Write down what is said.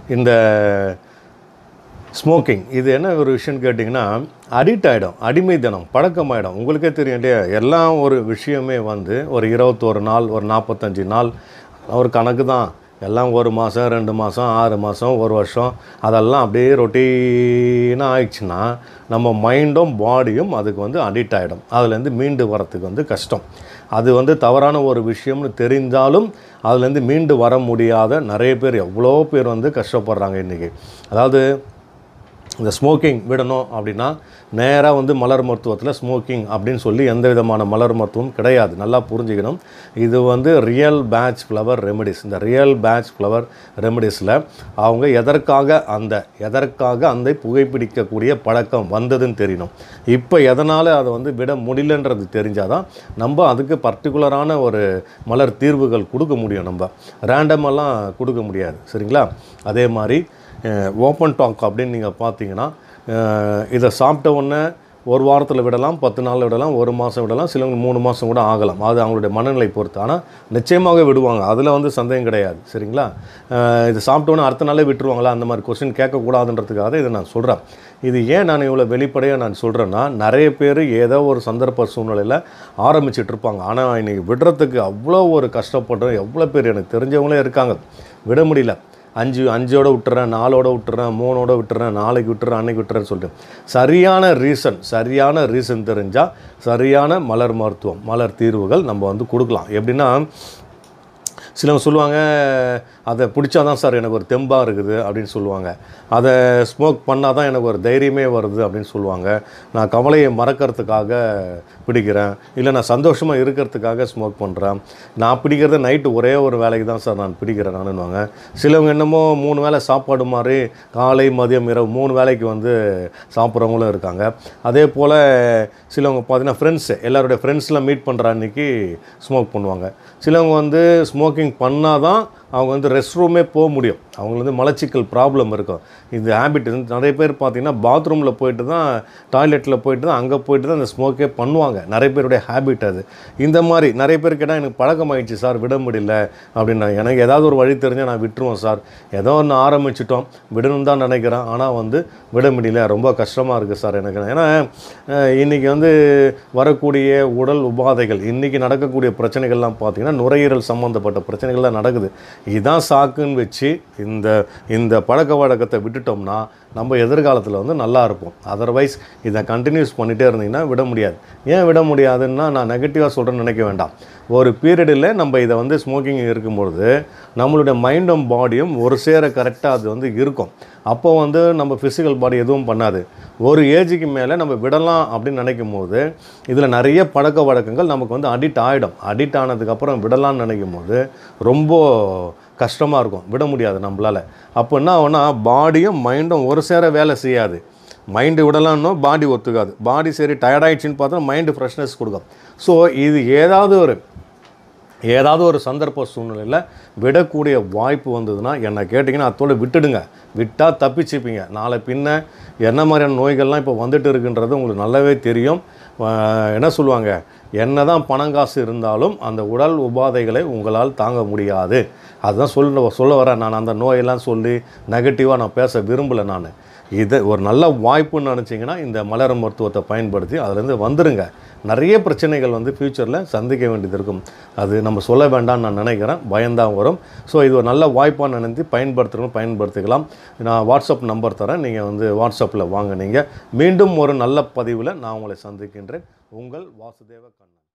இந்த ஸ்மோக்கிங் இது என்ன ஒரு விஷயம்னு கேட்டிங்கன்னா அடிக்ட் ஆகிடும் அடிமைத்தனம் பழக்கமாயிடும் உங்களுக்கே தெரியும் இல்லையா எல்லாம் ஒரு விஷயமே வந்து ஒரு இருபத்தோரு நாள் ஒரு நாற்பத்தஞ்சு நாள் ஒரு கணக்கு தான் எல்லாம் ஒரு மாதம் ரெண்டு மாதம் ஆறு மாதம் ஒரு வருஷம் அதெல்லாம் அப்படியே ரொட்டீனாக ஆயிடுச்சுன்னா நம்ம மைண்டும் பாடியும் அதுக்கு வந்து அடிக்ட் ஆகிடும் அதுலேருந்து மீண்டு வரத்துக்கு வந்து கஷ்டம் அது வந்து தவறான ஒரு விஷயம்னு தெரிஞ்சாலும் அதுலேருந்து மீண்டு வர முடியாத நிறைய பேர் எவ்வளோ பேர் வந்து கஷ்டப்படுறாங்க இன்றைக்கி அதாவது இந்த ஸ்மோக்கிங் விடணும் அப்படின்னா நேராக வந்து மலர் மருத்துவத்தில் ஸ்மோக்கிங் அப்படின்னு சொல்லி எந்த விதமான மலர் மருத்துவம் கிடையாது நல்லா புரிஞ்சுக்கணும் இது வந்து ரியல் பேட்ச் ஃப்ளவர் ரெமெடிஸ் இந்த ரியல் பேட்ச் ஃப்ளவர் ரெமெடிஸில் அவங்க எதற்காக அந்த எதற்காக அந்த புகைப்பிடிக்கக்கூடிய பழக்கம் வந்ததுன்னு தெரியணும் இப்போ எதனால் அதை வந்து விட முடியலன்றது தெரிஞ்சால் தான் நம்ம அதுக்கு பர்டிகுலரான ஒரு மலர் தீர்வுகள் கொடுக்க முடியும் நம்ம ரேண்டமெல்லாம் கொடுக்க முடியாது சரிங்களா அதே மாதிரி ஓப்பன் டாக் அப்படின்னு நீங்கள் பார்த்தீங்கன்னா அஹ், இதை சாப்பிட்ட உடனே ஒரு வாரத்தில் விடலாம் பத்து நாளில் விடலாம் ஒரு மாதம் விடலாம் சிலவங்க மூணு மாதம் கூட ஆகலாம் அது அவங்களுடைய மனநிலை பொறுத்து ஆனால் நிச்சயமாக விடுவாங்க அதில் வந்து சந்தேகம் கிடையாது சரிங்களா அஹ், இது சாப்பிட்ட உடனே அடுத்த நாளே விட்டுருவாங்களா அந்த மாதிரி கொஸ்டின் கேட்கக்கூடாதுன்றதுக்காக இதை நான் சொல்கிறேன் இது ஏன் நான் இவ்வளோ வெளிப்படையாக நான் சொல்கிறேன்னா நிறைய பேர் ஏதோ ஒரு சந்தர்ப்ப சூழ்நிலையில் ஆரம்பிச்சிட்டு இருப்பாங்க ஆனால் இன்னைக்கு விடுறதுக்கு அவ்வளோ ஒரு கஷ்டப்படுறோம் எவ்வளோ பேர் எனக்கு தெரிஞ்சவங்களே இருக்காங்க விட முடியல அஞ்சு அஞ்சோட விட்டுறேன் நாலோட விட்டுறேன் மூணோட விட்டுறேன் நாளைக்கு விட்டுறேன் அன்னைக்கு விட்டுறேன்னு சொல்லிட்டு சரியான ரீசன் சரியான ரீசன் தெரிஞ்சால் சரியான மலர் மருத்துவம் மலர் தீர்வுகள் நம்ம வந்து கொடுக்கலாம் எப்படின்னா சிலவங்க சொல்லுவாங்க அதை பிடிச்சா தான் சார் எனக்கு ஒரு தெம்பாக இருக்குது அப்படின்னு சொல்லுவாங்க அதை ஸ்மோக் பண்ணால் தான் எனக்கு ஒரு தைரியமே வருது அப்படின்னு சொல்லுவாங்க நான் கவலையை மறக்கிறதுக்காக பிடிக்கிறேன் இல்லை நான் சந்தோஷமாக இருக்கிறதுக்காக ஸ்மோக் பண்ணுறேன் நான் பிடிக்கிறது நைட்டு ஒரே ஒரு வேலைக்கு தான் சார் நான் பிடிக்கிறேன் நானுன்னுவாங்க சிலவங்க என்னமோ மூணு வேளை சாப்பாடு மாதிரி காலை மதியம் இரவு மூணு வேலைக்கு வந்து சாப்பிட்றவங்களும் இருக்காங்க அதே போல் சிலவங்க பார்த்தீங்கன்னா ஃப்ரெண்ட்ஸு எல்லாருடைய ஃப்ரெண்ட்ஸ்லாம் மீட் பண்ணுற அன்னைக்கு ஸ்மோக் பண்ணுவாங்க சிலவங்க வந்து ஸ்மோக்கிங் பண்ணால் தான் அவங்க வந்து ரெஸ்ட் ரூமே போக முடியும் அவங்களுக்கு வந்து மலச்சிக்கல் ப்ராப்ளம் இருக்கும் இந்த ஹேபிட் வந்து நிறைய பேர் பார்த்தீங்கன்னா பாத்ரூமில் போயிட்டு தான் டாய்லெட்டில் போயிட்டு தான் அங்கே போயிட்டு தான் அந்த ஸ்மோக்கே பண்ணுவாங்க நிறைய பேருடைய ஹேபிட் அது இந்த மாதிரி நிறைய பேர் கேட்டால் எனக்கு பழக்கமாயிடுச்சு சார் விட முடியல அப்படின்னா எனக்கு ஏதாவது ஒரு வழி தெரிஞ்சால் நான் விட்டுருவேன் சார் ஏதோ ஒன்று ஆரம்பிச்சிட்டோம் விடணும் தான் நினைக்கிறேன் ஆனால் வந்து விட முடியல ரொம்ப கஷ்டமாக இருக்குது சார் எனக்கு ஏன்னா அஹ், இன்னைக்கு வந்து வரக்கூடிய உடல் உபாதைகள் இன்றைக்கி நடக்கக்கூடிய பிரச்சனைகள்லாம் பார்த்தீங்கன்னா நுரையீரல் சம்மந்தப்பட்ட பிரச்சனைகள் தான் நடக்குது இதான் சாக்குன்னு வச்சு இந்த இந்த பழக்க வழக்கத்தை விட்டுட்டோம்னா நம்ம எதிர்காலத்தில் வந்து நல்லா இருப்போம் அதர்வைஸ் இதை கண்டினியூஸ் பண்ணிகிட்டே இருந்தீங்கன்னா விட முடியாது ஏன் விட முடியாதுன்னா நான் நெகட்டிவாக சொல்கிறேன்னு நினைக்க வேண்டாம் ஒரு பீரியடில் நம்ம இதை வந்து ஸ்மோக்கிங் இருக்கும்பொழுது நம்மளுடைய மைண்டும் பாடியும் ஒரு சேர கரெக்டாக அது வந்து இருக்கும் அப்போ வந்து நம்ம ஃபிசிக்கல் பாடி எதுவும் பண்ணாது ஒரு ஏஜுக்கு மேலே நம்ம விடலாம் அப்படின்னு நினைக்கும் போது இதில் நிறைய பழக்க வழக்கங்கள் நமக்கு வந்து அடிக்ட் ஆகிடும் அடிக்ட் ஆனதுக்கப்புறம் விடலாம்னு நினைக்கும் போது ரொம்ப கஷ்டமாக இருக்கும் விட முடியாது நம்மளால் அப்போ என்ன ஆகும்னா பாடியும் மைண்டும் ஒரு சேர வேலை செய்யாது மைண்டு விடலாம்னோ பாடி ஒத்துக்காது பாடி சரி டயர்டாயிடுச்சின்னு பார்த்தா மைண்டு ஃப்ரெஷ்னஸ் கொடுக்கும் ஸோ இது ஏதாவது ஒரு ஏதாவது ஒரு சந்தர்ப்ப சூழ்நிலையில் விடக்கூடிய வாய்ப்பு வந்ததுன்னா என்னை கேட்டிங்கன்னா அத்தோட விட்டுடுங்க விட்டால் தப்பிச்சுப்பீங்க நாளை பின்ன என்ன மாதிரியான நோய்கள்லாம் இப்போ வந்துட்டு இருக்குன்றது உங்களுக்கு நல்லாவே தெரியும் ஆஹ் என்ன சொல்லுவாங்க என்ன தான் பணங்காசு இருந்தாலும் அந்த உடல் உபாதைகளை உங்களால் தாங்க முடியாது அதுதான் சொல்ல சொல்ல வரேன் நான் அந்த நோயெல்லாம் சொல்லி நெகட்டிவாக நான் பேச விரும்பலை நான் இது ஒரு நல்ல வாய்ப்புன்னு நினச்சிங்கன்னா இந்த மலர் மருத்துவத்தை பயன்படுத்தி அதுலேருந்து வந்துருங்க நிறைய பிரச்சனைகள் வந்து ஃப்யூச்சரில் சந்திக்க வேண்டியது இருக்கும் அது நம்ம சொல்ல வேண்டாம்னு நான் நினைக்கிறேன் பயந்தான் வரும் ஸோ இது ஒரு நல்ல வாய்ப்பாக நினைத்து பயன்படுத்துகிறவங்க பயன்படுத்திக்கலாம் நான் வாட்ஸ்அப் நம்பர் தரேன் நீங்கள் வந்து வாட்ஸ்அப்பில் வாங்க நீங்கள் மீண்டும் ஒரு நல்ல பதிவில் நான் உங்களை சந்திக்கின்றேன் உங்கள் வாசுதேவ கண்ணன்